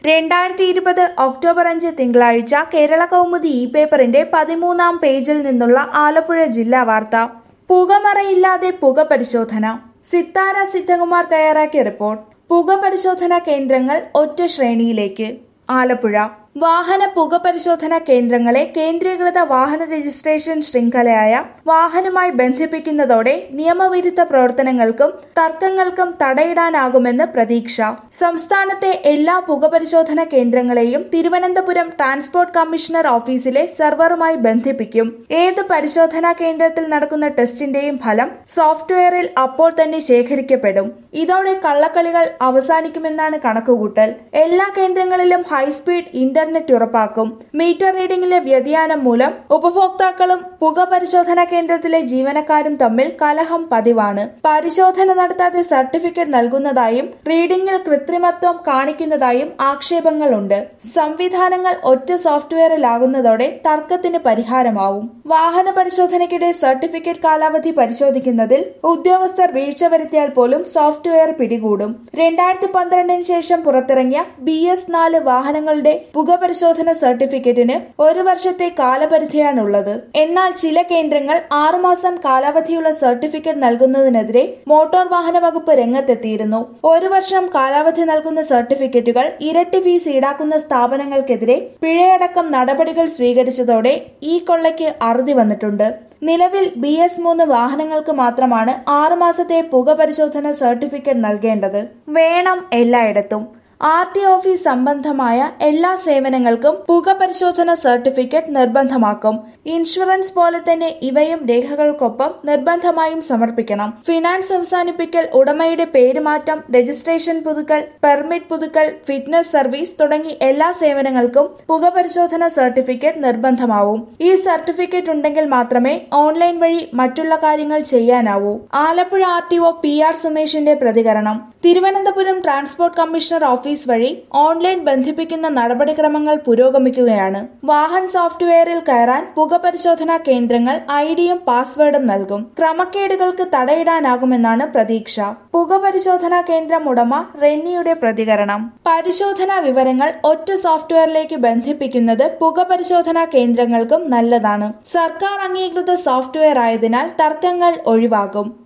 രണ്ടായിരത്തി ഇരുപത് ഒക്ടോബർ അഞ്ച് തിങ്കളാഴ്ച കേരള കൗമുദി ഇ പേപ്പറിന്റെ പതിമൂന്നാം പേജിൽ നിന്നുള്ള ആലപ്പുഴ ജില്ലാ വാർത്ത പുകമറയില്ലാതെ പുക പരിശോധന സിത്താര സിദ്ധകുമാർ തയ്യാറാക്കിയ റിപ്പോർട്ട് പുക പരിശോധനാ കേന്ദ്രങ്ങൾ ഒറ്റ ശ്രേണിയിലേക്ക് ആലപ്പുഴ വാഹന പുക പരിശോധനാ കേന്ദ്രങ്ങളെ കേന്ദ്രീകൃത വാഹന രജിസ്ട്രേഷൻ ശൃംഖലയായ വാഹനവുമായി ബന്ധിപ്പിക്കുന്നതോടെ നിയമവിരുദ്ധ പ്രവർത്തനങ്ങൾക്കും തർക്കങ്ങൾക്കും തടയിടാനാകുമെന്ന് പ്രതീക്ഷ സംസ്ഥാനത്തെ എല്ലാ പുക പരിശോധനാ കേന്ദ്രങ്ങളെയും തിരുവനന്തപുരം ട്രാൻസ്പോർട്ട് കമ്മീഷണർ ഓഫീസിലെ സെർവറുമായി ബന്ധിപ്പിക്കും ഏത് പരിശോധനാ കേന്ദ്രത്തിൽ നടക്കുന്ന ടെസ്റ്റിന്റെയും ഫലം സോഫ്റ്റ്വെയറിൽ അപ്പോൾ തന്നെ ശേഖരിക്കപ്പെടും ഇതോടെ കള്ളക്കളികൾ അവസാനിക്കുമെന്നാണ് കണക്കുകൂട്ടൽ എല്ലാ കേന്ദ്രങ്ങളിലും ഹൈസ്പീഡ് ഇന്റർനെറ്റ് ഉറപ്പാക്കും മീറ്റർ റീഡിംഗിലെ വ്യതിയാനം മൂലം ഉപഭോക്താക്കളും പുക പരിശോധനാ കേന്ദ്രത്തിലെ ജീവനക്കാരും തമ്മിൽ കലഹം പതിവാണ് പരിശോധന നടത്താതെ സർട്ടിഫിക്കറ്റ് നൽകുന്നതായും റീഡിംഗിൽ കൃത്രിമത്വം കാണിക്കുന്നതായും ആക്ഷേപങ്ങളുണ്ട് സംവിധാനങ്ങൾ ഒറ്റ സോഫ്റ്റ്വെയറിലാകുന്നതോടെ തർക്കത്തിന് പരിഹാരമാവും വാഹന പരിശോധനയ്ക്കിടെ സർട്ടിഫിക്കറ്റ് കാലാവധി പരിശോധിക്കുന്നതിൽ ഉദ്യോഗസ്ഥർ വീഴ്ച വരുത്തിയാൽ പോലും സോഫ്റ്റ്വെയർ പിടികൂടും രണ്ടായിരത്തി പന്ത്രണ്ടിന് ശേഷം പുറത്തിറങ്ങിയ ബി എസ് നാല് വാഹനങ്ങളുടെ പുകപരിശോധന സർട്ടിഫിക്കറ്റിന് ഒരു വർഷത്തെ കാലപരിധിയാണുള്ളത് എന്നാൽ ചില കേന്ദ്രങ്ങൾ ആറുമാസം കാലാവധിയുള്ള സർട്ടിഫിക്കറ്റ് നൽകുന്നതിനെതിരെ മോട്ടോർ വാഹന വകുപ്പ് രംഗത്തെത്തിയിരുന്നു ഒരു വർഷം കാലാവധി നൽകുന്ന സർട്ടിഫിക്കറ്റുകൾ ഇരട്ടി ഫീസ് ഈടാക്കുന്ന സ്ഥാപനങ്ങൾക്കെതിരെ പിഴയടക്കം നടപടികൾ സ്വീകരിച്ചതോടെ ഈ കൊള്ളയ്ക്ക് അറുതി വന്നിട്ടുണ്ട് നിലവിൽ ബി എസ് മൂന്ന് വാഹനങ്ങൾക്ക് മാത്രമാണ് ആറുമാസത്തെ പുക പരിശോധന സർട്ടിഫിക്കറ്റ് നൽകേണ്ടത് വേണം എല്ലായിടത്തും ആർ ടി ഓഫീസ് സംബന്ധമായ എല്ലാ സേവനങ്ങൾക്കും പുക പരിശോധന സർട്ടിഫിക്കറ്റ് നിർബന്ധമാക്കും ഇൻഷുറൻസ് പോലെ തന്നെ ഇവയും രേഖകൾക്കൊപ്പം നിർബന്ധമായും സമർപ്പിക്കണം ഫിനാൻസ് അവസാനിപ്പിക്കൽ ഉടമയുടെ പേരുമാറ്റം രജിസ്ട്രേഷൻ പുതുക്കൽ പെർമിറ്റ് പുതുക്കൽ ഫിറ്റ്നസ് സർവീസ് തുടങ്ങി എല്ലാ സേവനങ്ങൾക്കും പുക പരിശോധന സർട്ടിഫിക്കറ്റ് നിർബന്ധമാവും ഈ സർട്ടിഫിക്കറ്റ് ഉണ്ടെങ്കിൽ മാത്രമേ ഓൺലൈൻ വഴി മറ്റുള്ള കാര്യങ്ങൾ ചെയ്യാനാവൂ Alappuzha R T O P R സുമേഷിന്റെ പ്രതികരണം തിരുവനന്തപുരം ട്രാൻസ്പോർട്ട് കമ്മീഷണർ ഓഫീസ് വഴി ഓൺലൈൻ ബന്ധിപ്പിക്കുന്ന നടപടിക്രമങ്ങൾ പുരോഗമിക്കുകയാണ് വാഹൻ സോഫ്റ്റ്വെയറിൽ കയറാൻ പുക പരിശോധനാ കേന്ദ്രങ്ങൾ ഐഡിയും പാസ്വേഡും നൽകും ക്രമക്കേടുകൾക്ക് തടയിടാനാകുമെന്നാണ് പ്രതീക്ഷ പുക പരിശോധനാ കേന്ദ്രം ഉടമ റെന്നിയുടെ പ്രതികരണം പരിശോധനാ വിവരങ്ങൾ ഒറ്റ സോഫ്റ്റ്വെയറിലേക്ക് ബന്ധിപ്പിക്കുന്നത് പുക പരിശോധനാ കേന്ദ്രങ്ങൾക്കും നല്ലതാണ് സർക്കാർ അംഗീകൃത സോഫ്റ്റ്വെയർ ആയതിനാൽ തർക്കങ്ങൾ ഒഴിവാകും